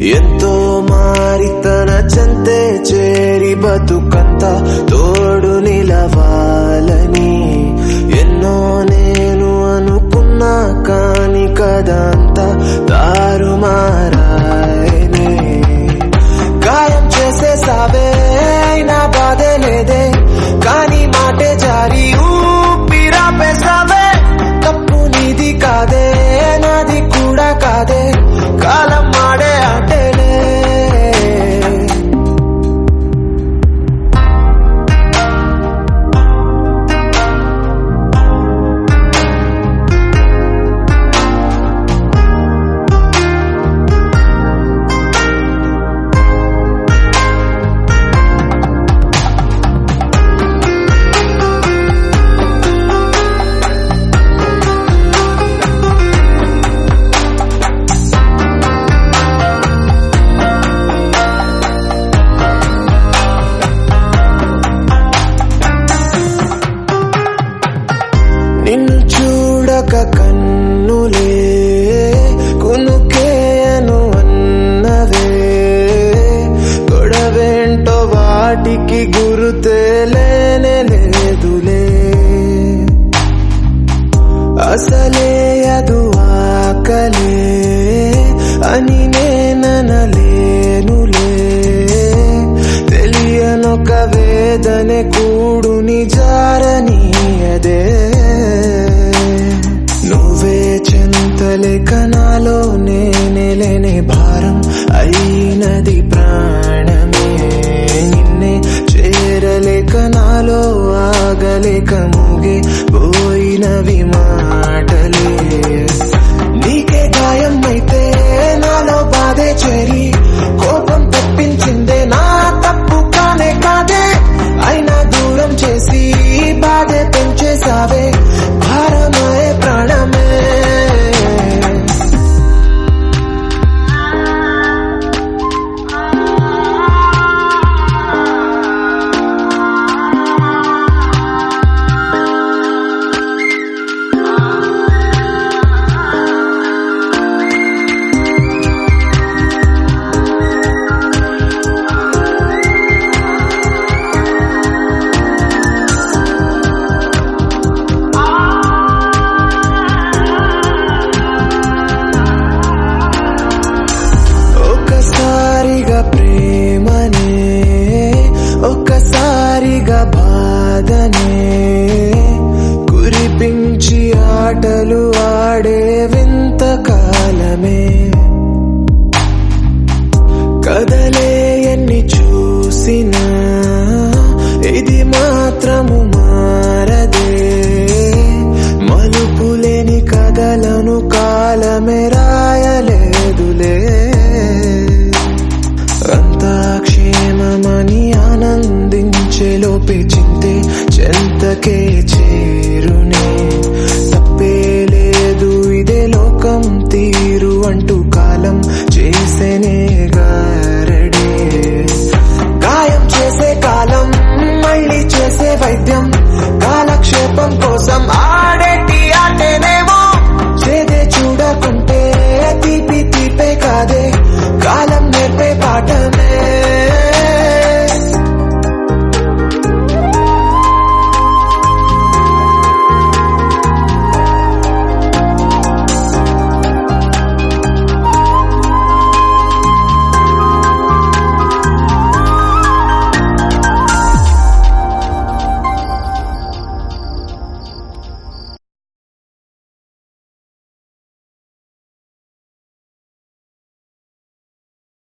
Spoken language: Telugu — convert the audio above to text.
ఎంతో మారి తన చెంతే చేరి బతుకంత తోడు నిలవాలని ఎన్నో నేను అనుకున్నా కాని కదంతా తారుమారాయనే గాయం చేసే సావే అయినా బాధే లేదే కానీ మాటే జారి ఊపిరాపేసావే తప్పు నీది కాదే నాది కూడా కాదే కాలం మాడే ఆటేలే నిన్ను చూడక కన్నులే కునుకేయను అన్నవే గొడవేంటో వాటికి గురుతేలేనే లేదులే అసలే అదు ఆకలే అని నేననలేనులే తెలియనొక వేదనే కూడుని జారనీయదే నువ్వే చింతలేక నాలో నేనెలేని భారం అయినది ప్రాణమే నిన్నే చేరలేక నాలో ఆగలేక మూగే పోయినవి